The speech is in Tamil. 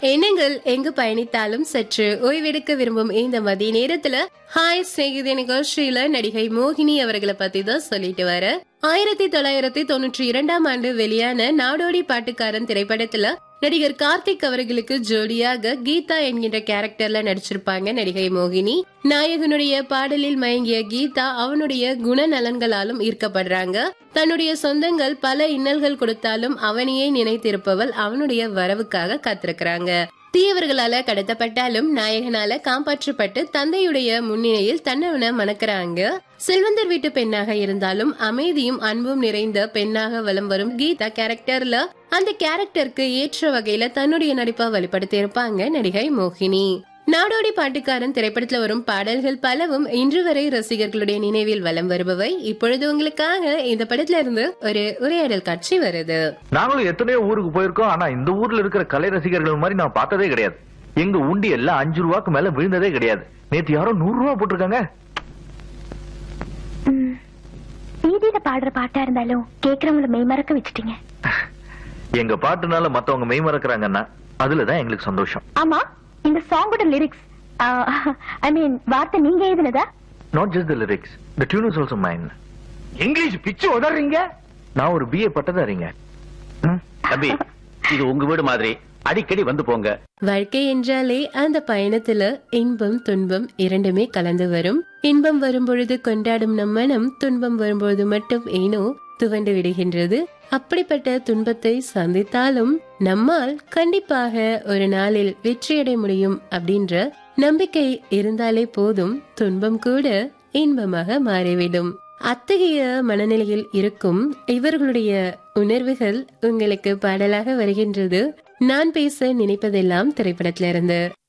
எண்ணங்கள் எங்கு பயணித்தாலும் சற்று ஓய்வெடுக்க விரும்பும் இந்த மதிய நேரத்துல ஹாய் சிநேகிதி நிகழ்ச்சியில நடிகை மோகினி அவர்களை பத்தி தான் சொல்லிட்டு வர ஆயிரத்தி தொள்ளாயிரத்தி தொண்ணூற்றி இரண்டாம் ஆண்டு வெளியான நாடோடி பாட்டுக்காரன் திரைப்படத்துல நடிகர் கார்த்திக் அவர்களுக்கு ஜோடியாக கீதா என்கின்ற கேரக்டர்ல நடிச்சிருப்பாங்க நடிகை மோகினி நாயகனுடைய பாடலில் மயங்கிய கீதா அவனுடைய குணநலன்களாலும் ஈர்க்கப்படுறாங்க தன்னுடைய சொந்தங்கள் பல இன்னல்கள் கொடுத்தாலும் அவனையே நினைத்திருப்பவள் அவனுடைய வரவுக்காக காத்திருக்கிறாங்க தீயவர்களால கடத்தப்பட்டாலும் நாயகனால காப்பாற்றப்பட்டு தந்தையுடைய முன்னிலையில் தன்னவன மணக்கிறாங்க செல்வந்தர் வீட்டு பெண்ணாக இருந்தாலும் அமைதியும் அன்பும் நிறைந்த பெண்ணாக வலம் வரும் கீதா கேரக்டர்ல அந்த கேரக்டருக்கு ஏற்ற வகையில தன்னுடைய நடிப்பை வெளிப்படுத்தி இருப்பாங்க நடிகை மோகினி நாடோடி பாட்டுக்காரன் திரைப்படத்துல வரும் பாடல்கள் பலவும் இன்று வரை ரசிகர்களுடைய நினைவில் வலம் வருபவை இப்பொழுது உங்களுக்காக இந்த படத்துல இருந்து ஒரு உரையாடல் காட்சி வருது நாங்களும் எத்தனையோ ஊருக்கு போயிருக்கோம் ஆனா இந்த ஊர்ல இருக்கிற கலை ரசிகர்கள் மாதிரி நான் பார்த்ததே கிடையாது எங்க உண்டி எல்லாம் அஞ்சு ரூபாய்க்கு மேல விழுந்ததே கிடையாது நேத்து யாரோ நூறு ரூபா போட்டிருக்காங்க வீதியில பாடுற பாட்டா இருந்தாலும் கேக்குறவங்கள மெய்மறக்க வச்சுட்டீங்க எங்க பாட்டுனால மத்தவங்க மெய் மறக்கறாங்கன்னா அதுலதான் எங்களுக்கு சந்தோஷம் ஆமா இந்த சாங்கோட லிரிக்ஸ் ஐ மீன் வார்த்தை நீங்க எழுதினதா not just the lyrics the tune is also mine English பிச்சு உதறீங்க நான் ஒரு பிஏ பட்டதாரிங்க ம், தம்பி இது உங்க வீடு மாதிரி அடிக்கடி வந்து போங்க வாழ்க்கை என்றாலே அந்த பயணத்துல இன்பம் துன்பம் இரண்டுமே கலந்து வரும் இன்பம் வரும்பொழுது கொண்டாடும் நம் மனம் துன்பம் வரும்பொழுது மட்டும் ஏனோ துவண்டு விடுகின்றது அப்படிப்பட்ட துன்பத்தை சந்தித்தாலும் நம்மால் கண்டிப்பாக ஒரு நாளில் வெற்றியடைய முடியும் அப்படின்ற நம்பிக்கை இருந்தாலே போதும் துன்பம் கூட இன்பமாக மாறிவிடும் அத்தகைய மனநிலையில் இருக்கும் இவர்களுடைய உணர்வுகள் உங்களுக்கு பாடலாக வருகின்றது நான் பேச நினைப்பதெல்லாம் திரைப்படத்திலிருந்து